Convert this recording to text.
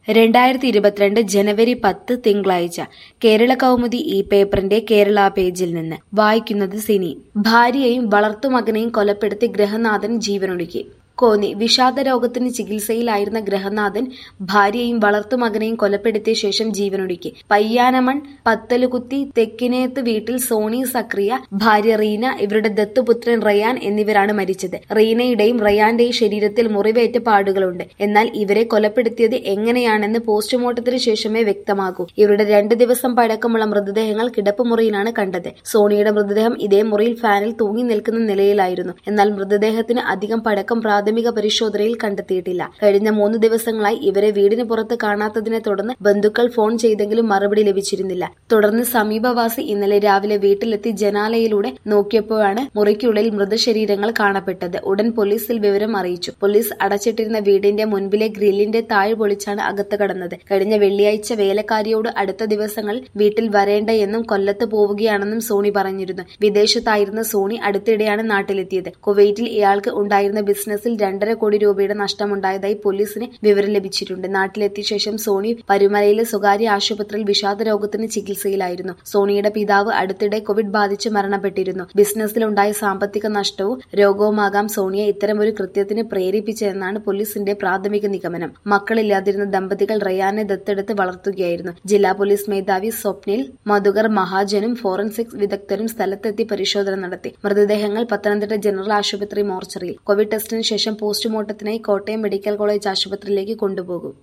രണ്ടായിരത്തി ഇരുപത്തിരണ്ട് ജനുവരി പത്ത് തിങ്കളാഴ്ച കേരള കൗമുദി ഈ പേപ്പറിന്റെ കേരള പേജിൽ നിന്ന് വായിക്കുന്നത് സിനി ഭാര്യയെയും വളർത്തുമകനെയും കൊലപ്പെടുത്തി ഗൃഹനാഥൻ ജീവനൊടുക്കി കോന്നി വിഷാദ രോഗത്തിന് ചികിത്സയിലായിരുന്ന ഗൃഹനാഥൻ ഭാര്യയെയും വളർത്തുമകനെയും കൊലപ്പെടുത്തിയ ശേഷം ജീവനൊടുക്കി പയ്യാനമൺ പത്തലുകുത്തി തെക്കിനേത്ത് വീട്ടിൽ സോണി സക്രിയ ഭാര്യ റീന ഇവരുടെ ദത്തുപുത്രൻ റയാൻ എന്നിവരാണ് മരിച്ചത് റീനയുടെയും റയാന്റെയും ശരീരത്തിൽ മുറിവേറ്റ പാടുകളുണ്ട് എന്നാൽ ഇവരെ കൊലപ്പെടുത്തിയത് എങ്ങനെയാണെന്ന് പോസ്റ്റ്മോർട്ടത്തിന് ശേഷമേ വ്യക്തമാകൂ ഇവരുടെ രണ്ട് ദിവസം പഴക്കമുള്ള മൃതദേഹങ്ങൾ കിടപ്പുമുറിയിലാണ് കണ്ടത് സോണിയുടെ മൃതദേഹം ഇതേ മുറിയിൽ ഫാനിൽ തൂങ്ങി നിൽക്കുന്ന നിലയിലായിരുന്നു എന്നാൽ മൃതദേഹത്തിന് അധികം പഴക്കം പ്രാഥമിക പരിശോധനയിൽ കണ്ടെത്തിയിട്ടില്ല കഴിഞ്ഞ മൂന്ന് ദിവസങ്ങളായി ഇവരെ വീടിന് പുറത്ത് കാണാത്തതിനെ തുടർന്ന് ബന്ധുക്കൾ ഫോൺ ചെയ്തെങ്കിലും മറുപടി ലഭിച്ചിരുന്നില്ല തുടർന്ന് സമീപവാസി ഇന്നലെ രാവിലെ വീട്ടിലെത്തി ജനാലയിലൂടെ നോക്കിയപ്പോഴാണ് മുറിക്കുള്ളിൽ മൃതശരീരങ്ങൾ കാണപ്പെട്ടത് ഉടൻ പോലീസിൽ വിവരം അറിയിച്ചു പോലീസ് അടച്ചിട്ടിരുന്ന വീടിന്റെ മുൻപിലെ ഗ്രില്ലിന്റെ താഴ് പൊളിച്ചാണ് അകത്ത് കടന്നത് കഴിഞ്ഞ വെള്ളിയാഴ്ച വേലക്കാരിയോട് അടുത്ത ദിവസങ്ങളിൽ വീട്ടിൽ വരേണ്ട എന്നും കൊല്ലത്ത് പോവുകയാണെന്നും സോണി പറഞ്ഞിരുന്നു വിദേശത്തായിരുന്ന സോണി അടുത്തിടെയാണ് നാട്ടിലെത്തിയത് കുവൈറ്റിൽ ഇയാൾക്ക് ഉണ്ടായിരുന്ന ബിസിനസ്സിൽ രണ്ടര കോടി രൂപയുടെ നഷ്ടമുണ്ടായതായി പോലീസിന് വിവരം ലഭിച്ചിട്ടുണ്ട് നാട്ടിലെത്തിയ ശേഷം സോണി പരുമലയിലെ സ്വകാര്യ ആശുപത്രിയിൽ വിഷാദ രോഗത്തിന് ചികിത്സയിലായിരുന്നു സോണിയുടെ പിതാവ് അടുത്തിടെ കോവിഡ് ബാധിച്ച് മരണപ്പെട്ടിരുന്നു ബിസിനസ്സിലുണ്ടായ സാമ്പത്തിക നഷ്ടവും രോഗവുമാകാം സോണിയെ ഇത്തരമൊരു കൃത്യത്തിന് പ്രേരിപ്പിച്ചതെന്നാണ് പോലീസിന്റെ പ്രാഥമിക നിഗമനം മക്കളില്ലാതിരുന്ന ദമ്പതികൾ റയാനെ ദത്തെടുത്ത് വളർത്തുകയായിരുന്നു ജില്ലാ പോലീസ് മേധാവി സ്വപ്നിൽ മധുകർ മഹാജനും ഫോറൻസിക് വിദഗ്ധരും സ്ഥലത്തെത്തി പരിശോധന നടത്തി മൃതദേഹങ്ങൾ പത്തനംതിട്ട ജനറൽ ആശുപത്രി മോർച്ചറിയിൽ കോവിഡ് ടെസ്റ്റിന് ശേഷം പോസ്റ്റ്മോർട്ടത്തിനായി കോട്ടയം മെഡിക്കൽ കോളേജ് ആശുപത്രിയിലേക്ക് കൊണ്ടുപോകും